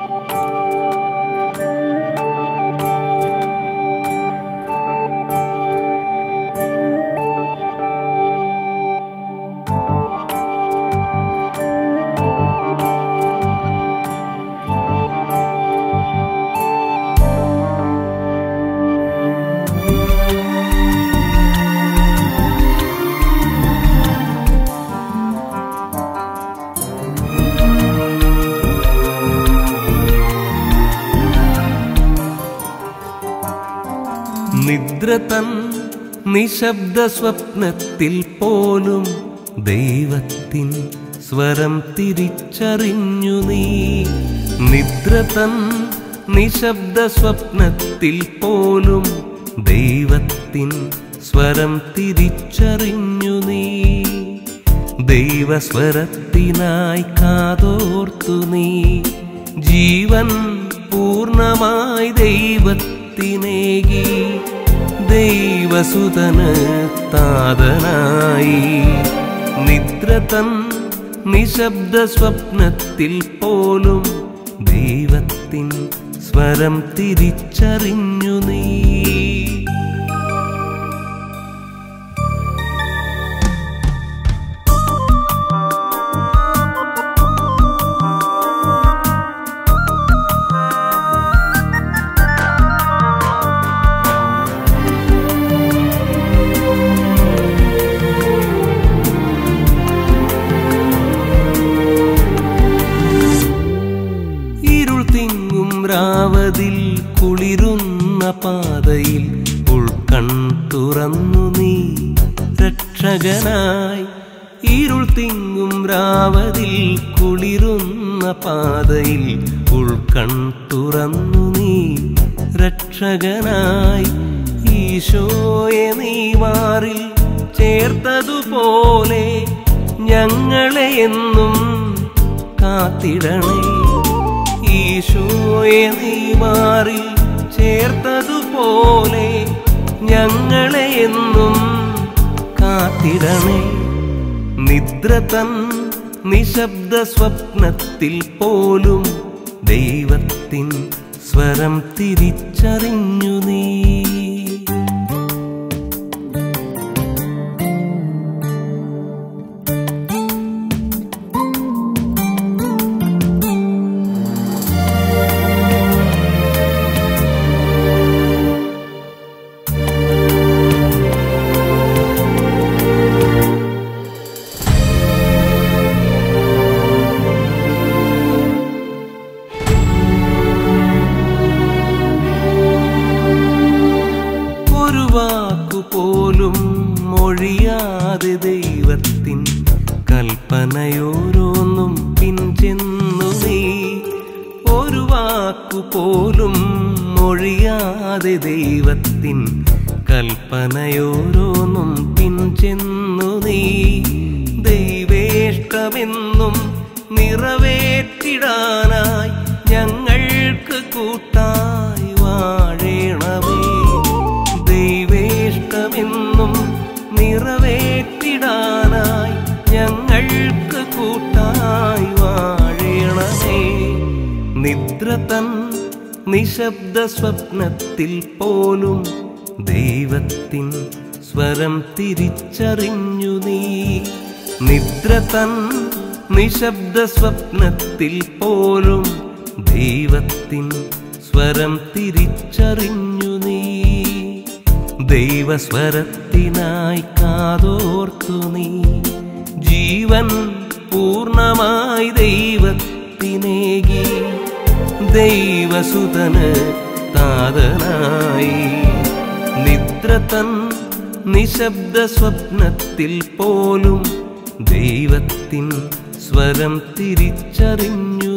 നിദ്ര തൻ നിശബ്ദ സ്വപ്നത്തിൽ പോലും ദൈവത്തിൻ സ്വരം തിരിച്ചറിഞ്ഞു നീ നിദ്ര തൻ നിശബ്ദ സ്വപ്നത്തിൽ പോലും ദൈവത്തിൻ സ്വരം തിരിച്ചറിഞ്ഞു നീ ദൈവസ്വരത്തിനായി കാതോർത്തു നീ ജീവൻ പൂർണ്ണമായി ദൈവത്തിനേകി ദൈവസുതന് താതനായി നിദ്ര തൻ നിശബ്ദ സ്വപ്നത്തിൽ പോലും ദൈവത്തിൻ സ്വരം തിരിച്ചറിഞ്ഞു നീ ഇരുൾ തിങ്ങും രാവതിൽ കുളിരുന്ന പാതയിൽ ഉൾക്കൺ തുറന്നു നീ രക്ഷകനായി ഇരുൾ തിങ്ങും രാവതിൽ കുളിരുന്ന പാതയിൽ ഉൾക്കൺ തുറന്നു നീ രക്ഷകനായി ഈശോയെ നീ മാറിൽ ചേർത്തതുപോലെ ഞങ്ങളെ എന്നും കാത്തിടണേ ഈശോയെ നീ മാറി ചേർത്തതുപോലെ ഞങ്ങളെ എന്നും കാത്തിടണേ നിദ്ര തൻ നിശബ്ദ സ്വപ്നത്തിൽ പോലും ദൈവത്തിൻ സ്വരം തിരിച്ചറിഞ്ഞു നീ ഒരു വാക്കു പോലും മൊഴിയാതെ ദൈവത്തിൻ കൽപ്പനയോരോന്നും പിൻചെന്നു നീ ഒരു വാക്കു പോലും മൊഴിയാതെ ദൈവത്തിൻ കൽപ്പനയോരോന്നും പിൻചെന്നു നീ ദൈവേഷ്ടമെന്നും നിറവേറ്റിടാനായി ഞങ്ങൾക്ക് കൂട്ടായി വാഴണമേ ദൈവേഷ്ടമെന്നും നിറവേറ്റിടാനായി ഞങ്ങൾക്ക് കൂട്ടായി വാഴണമേ നിദ്ര തൻ നിശബ്ദ സ്വപ്നത്തിൽ പോലും ദൈവത്തിൻ സ്വരം തിരിച്ചറിഞ്ഞു നീ നിദ്ര തൻ നിശബ്ദ സ്വപ്നത്തിൽ പോലും ദൈവത്തിൻ സ്വരം തിരിച്ചറിഞ്ഞു നീ ദൈവസ്വരത്തിനായി കാതോർത്തു നീ ജീവൻ പൂർണ്ണമായി ദൈവത്തിനേകി ദൈവസുതന് താതനായി നിദ്ര തൻ നിശബ്ദ സ്വപ്നത്തിൽ പോലും ദൈവത്തിൻ സ്വരം തിരിച്ചറിഞ്ഞു